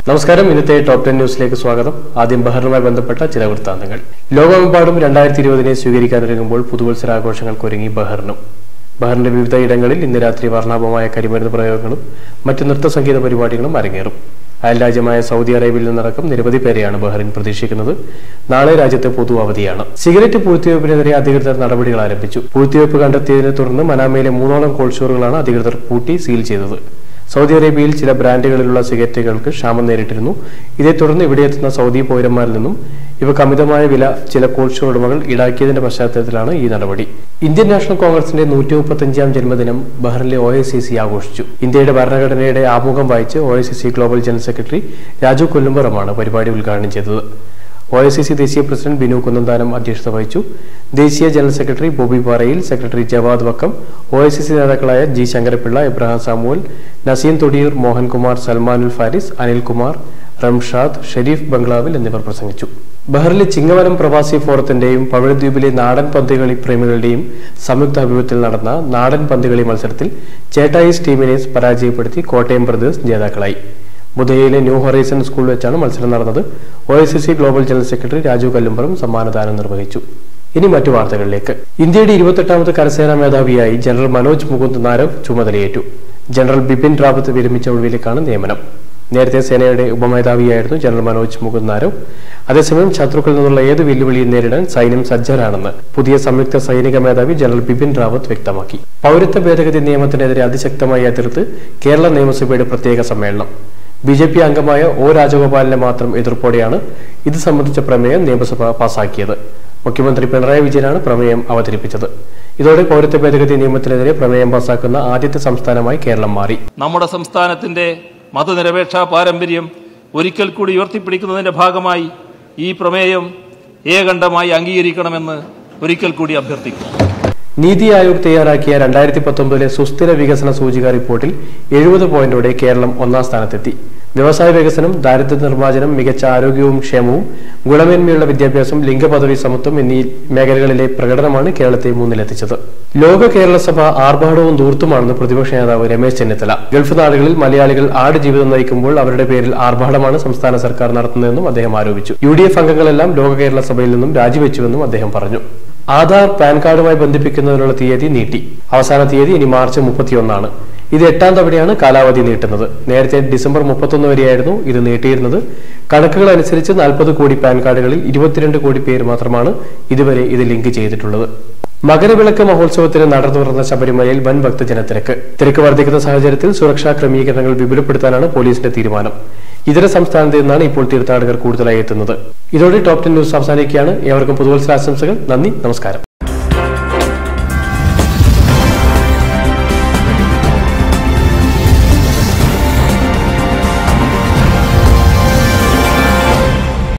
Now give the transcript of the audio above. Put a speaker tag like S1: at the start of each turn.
S1: നമസ്കാരം ഇന്നത്തെ top ten ന്യൂസിലേക്ക് സ്വാഗതം ആദ്യം ബഹറിനുമായി ബന്ധപ്പെട്ട ചില വൃത്താന്തങ്ങൾ ലോകമെമ്പാടും രണ്ടായിരത്തി ഇരുപതിനെ സ്വീകരിക്കാനൊരുങ്ങുമ്പോൾ പുതുവത്സരാഘോഷങ്ങൾക്കൊരുങ്ങി ബഹറിനും ബഹറിന്റെ വിവിധ ഇടങ്ങളിൽ ഇന്ന് രാത്രി വർണ്ണാഭമായ കരിമരുന്ന് പ്രയോഗങ്ങളും മറ്റ് നൃത്ത സംഗീത പരിപാടികളും അരങ്ങേറും അയൽരാജ്യമായ സൗദി അറേബ്യയിൽ നിന്നടക്കം നിരവധി പേരെയാണ് ബഹ്റിൻ പ്രതീക്ഷിക്കുന്നത് നാളെ രാജ്യത്ത് പൊതു അവധിയാണ് സിഗരറ്റ് പൂഴ്ത്തിവയ്പ്പിനെതിരെ അധികൃതർ നടപടികൾ ആരംഭിച്ചു പൂഴ്ത്തിവയ്പ്പ് കണ്ടെത്തിയതിനെ തുടർന്ന് മനാമയിലെ മൂന്നോളം കോൾഡ് സ്റ്റോറുകളാണ് അധികൃതർ പൂട്ടി സീൽ ചെയ്തത് സൗദി അറേബ്യയിൽ ചില ബ്രാൻഡുകളിലുള്ള സിഗരറ്റുകൾക്ക് ക്ഷാമം നേരിട്ടിരുന്നു ഇതേ തുടർന്ന് ഇവിടെ എത്തുന്ന സൗദി പൗരന്മാരിൽ നിന്നും ഇവക്ക് അമിതമായ വില ചില കോൾഡ് സ്റ്റോർ ഉടമകൾ ഈടാക്കിയതിന്റെ പശ്ചാത്തലത്തിലാണ് ഈ നടപടി ഇന്ത്യൻ നാഷണൽ കോൺഗ്രസിന്റെ നൂറ്റി മുപ്പത്തഞ്ചാം ജന്മദിനം ബഹ്റിനിലെ ഒ എസ് സി സി ആഘോഷിച്ചു ഇന്ത്യയുടെ ഭരണഘടനയുടെ ആമുഖം വായിച്ച് O S C global general secretary Raju കൊല്ലുംപുറമാണ് പരിപാടി ഉദ്ഘാടനം ചെയ്തത് ഒ ഐ സി സി ദേശീയ പ്രസിഡന്റ് ബിനു കുന്നന്താനം അധ്യക്ഷത വഹിച്ചു ദേശീയ general secretary Bobby Parayil secretary Jawad Vakkam O I C C നേതാക്കളായ ജി ശങ്കരപിള്ള ഇബ്രാഹിം സാമുവൽ നസീം തൊടിയൂർ മോഹൻകുമാർ സൽമാനുൽ ഫാരിസ് അനിൽകുമാർ റംഷാദ് ഷെരീഫ് ബംഗ്ലാവിൽ എന്നിവർ പ്രസംഗിച്ചു ബഹ്റിലെ ചിങ്ങവനം പ്രവാസി ഫോറത്തിന്റെയും പവിഴദ്വീപിലെ നാടൻ പന്തുകളി പ്രേമികളുടെയും സംയുക്ത ആഭിമുഖ്യത്തിൽ നടന്ന നാടൻ പന്തുകളി മത്സരത്തിൽ ചേട്ടായിസ് ടീമിനെ പരാജയപ്പെടുത്തി കോട്ടയം ബ്രദേഴ്സ് ജേതാക്കളായി ബുധയിലെ ന്യൂ ഹൊറൈസൺ സ്കൂളിൽ വെച്ചാണ് മത്സരം നടന്നത് O I C C global general secretary Raju Kallumpuram സമ്മാനദാനം നിർവഹിച്ചു ഇനി മറ്റു വാർത്തകളിലേക്ക് ഇന്ത്യയുടെ ഇരുപത്തെട്ടാമത് കരസേനാ മേധാവിയായി ജനറൽ മനോജ് മുകുന്ദ് നാരവ് ചുമതലയേറ്റു ജനറൽ ബിപിൻ റാവത്ത് വിരമിച്ച ഒഴിവിലേക്കാണ് നിയമനം നേരത്തെ സേനയുടെ ഉപമേധാവിയായിരുന്നു ജനറൽ മനോജ് മുകുന്ദ് നാരവ് അതേസമയം ശത്രുക്കളിൽ നിന്നുള്ള ഏത് വെല്ലുവിളിയും നേരിടാൻ സൈന്യം സജ്ജരാണെന്ന് പുതിയ സംയുക്ത സൈനിക മേധാവി ജനറൽ ബിപിൻ റാവത്ത് വ്യക്തമാക്കി പൗരത്വ ഭേദഗതി നിയമത്തിനെതിരെ അതിശക്തമായി എതിർത്ത് കേരള നിയമസഭയുടെ പ്രത്യേക സമ്മേളനം ബി ജെ പി അംഗമായ ഒ രാജഗോപാലിന്റെ മാത്രം എതിർപ്പോടെയാണ് ഇത് സംബന്ധിച്ച പ്രമേയം നിയമസഭ പാസാക്കിയത് മുഖ്യമന്ത്രി പിണറായി വിജയനാണ് പ്രമേയം അവതരിപ്പിച്ചത് ഇതോടെ പൗരത്വ ഭേദഗതി നിയമത്തിനെതിരെ പ്രമേയം പാസാക്കുന്ന ആദ്യത്തെ സംസ്ഥാനമായി കേരളം മാറി
S2: നമ്മുടെ സംസ്ഥാനത്തിന്റെ മതനിരപേക്ഷ പാരമ്പര്യം ഒരിക്കൽ കൂടി ഉയർത്തിപ്പിടിക്കുന്നതിന്റെ ഭാഗമായി ഈ പ്രമേയം ഏകണ്ഠമായി അംഗീകരിക്കണമെന്ന് ഒരിക്കൽ കൂടി അഭ്യർത്ഥിക്കുന്നു
S1: നീതി ആയോഗ് തയ്യാറാക്കിയ രണ്ടായിരത്തി പത്തൊമ്പതിലെ സുസ്ഥിര വികസന സൂചിക റിപ്പോർട്ടിൽ എഴുപത് പോയിന്റോടെ കേരളം ഒന്നാം സ്ഥാനത്തെത്തി വ്യവസായ വികസനം ദാരിദ്ര്യ നിർമ്മാർജ്ജനം മികച്ച ആരോഗ്യവും ക്ഷേമവും ഗുണമേന്മയുള്ള വിദ്യാഭ്യാസം ലിംഗപദവി സമത്വം എന്നീ മേഖലകളിലെ പ്രകടനമാണ് കേരളത്തെ മുന്നിലെത്തിച്ചത് ലോക കേരള സഭ ആർഭാടവും ദൂർത്തുമാണെന്ന് പ്രതിപക്ഷ നേതാവ് രമേശ് ചെന്നിത്തല ഗൾഫ് നാടുകളിൽ മലയാളികൾ ആട് ജീവിതം നയിക്കുമ്പോൾ അവരുടെ പേരിൽ ആർഭാടമാണ് സംസ്ഥാന സർക്കാർ നടത്തുന്നതെന്നും അദ്ദേഹം ആരോപിച്ചു യു ഡി എഫ് അംഗങ്ങളെല്ലാം ലോക കേരള സഭയിൽ നിന്നും രാജിവെച്ചുവെന്നും അദ്ദേഹം പറഞ്ഞു ആധാർ പാൻ കാർഡുമായി ബന്ധിപ്പിക്കുന്നതിനുള്ള തീയതി നീട്ടി അവസാന തീയതി ഇനി മാർച്ച് മുപ്പത്തിയൊന്നാണ് ഇത് എട്ടാം തവണയാണ് കാലാവധി നീട്ടുന്നത് നേരത്തെ ഡിസംബർ മുപ്പത്തൊന്ന് വരെയായിരുന്നു ഇത് നീട്ടിയിരുന്നത് കണക്കുകൾ അനുസരിച്ച് നാൽപ്പത് കോടി പാൻ കാർഡുകളിൽ ഇരുപത്തിരണ്ട് കോടി പേര് മാത്രമാണ് ഇതുവരെ ഇത് ലിങ്ക് ചെയ്തിട്ടുള്ളത് മകരവിളക്ക് മഹോത്സവത്തിന് നട തുറന്ന ശബരിമലയിൽ വൻ ഭക്തജനത്തിരക്ക് തിരക്ക് വർദ്ധിക്കുന്ന സാഹചര്യത്തിൽ സുരക്ഷാ ക്രമീകരണങ്ങൾ വിപുലപ്പെടുത്താനാണ് പോലീസിന്റെ തീരുമാനം ഇതര സംസ്ഥാനത്ത് നിന്നാണ് ഇപ്പോൾ തീർത്ഥാടകർ കൂടുതലായി എത്തുന്നത് ഇതോടെ ടോപ്പ് ടെൻ ന്യൂസ് അവസാനിക്കുകയാണ് ഏവർക്കും പുതുവത്സരാശംസകൾ നന്ദി നമസ്കാരം